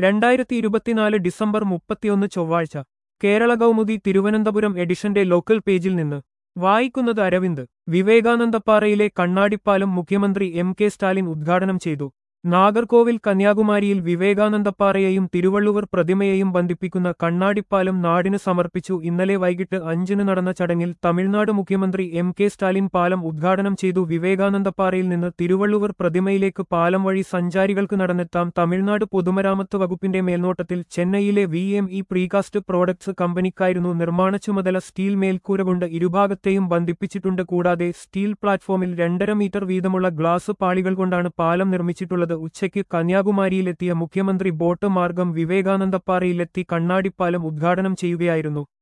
രണ്ടായിരത്തി ഇരുപത്തിനാല് ഡിസംബർ മുപ്പത്തിയൊന്ന് ചൊവ്വാഴ്ച കേരള കൗമുദി തിരുവനന്തപുരം എഡിഷന്റെ ലോക്കൽ പേജിൽ നിന്ന് വായിക്കുന്നത് അരവിന്ദ് വിവേകാനന്ദപ്പാറയിലെ കണ്ണാടിപ്പാലം മുഖ്യമന്ത്രി എം കെ സ്റ്റാലിൻ ഉദ്ഘാടനം ചെയ്തു നാഗർകോവിൽ കന്യാകുമാരിയിൽ വിവേകാനന്ദപ്പാറയെയും തിരുവള്ളുവർ പ്രതിമയെയും ബന്ധിപ്പിക്കുന്ന കണ്ണാടിപ്പാലം നാടിന് സമർപ്പിച്ചു ഇന്നലെ വൈകിട്ട് അഞ്ചിന് നടന്ന ചടങ്ങിൽ തമിഴ്നാട് മുഖ്യമന്ത്രി എം കെ സ്റ്റാലിൻ പാലം ഉദ്ഘാടനം ചെയ്തു വിവേകാനന്ദപ്പാറയിൽ നിന്ന് തിരുവള്ളുവർ പ്രതിമയിലേക്ക് പാലം വഴി സഞ്ചാരികൾക്ക് നടന്നെത്താം തമിഴ്നാട് പൊതുമരാമത്ത് വകുപ്പിന്റെ മേൽനോട്ടത്തിൽ ചെന്നൈയിലെ V M E precast products കമ്പനിക്കായിരുന്നു നിർമ്മാണ ചുമതല സ്റ്റീൽ മേൽക്കൂര കൊണ്ട് ഇരുഭാഗത്തെയും ബന്ധിപ്പിച്ചിട്ടുണ്ട് കൂടാതെ സ്റ്റീൽ പ്ലാറ്റ്ഫോമിൽ രണ്ടര മീറ്റർ വീതമുള്ള ഗ്ലാസ് പാളികൾ കൊണ്ടാണ് പാലം നിർമ്മിച്ചിട്ടുള്ളത് ഉച്ചയ്ക്ക് കന്യാകുമാരിയിലെത്തിയ മുഖ്യമന്ത്രി ബോട്ട് മാർഗം വിവേകാനന്ദപ്പാറയിലെത്തി കണ്ണാടിപ്പാലം ഉദ്ഘാടനം ചെയ്യുകയായിരുന്നു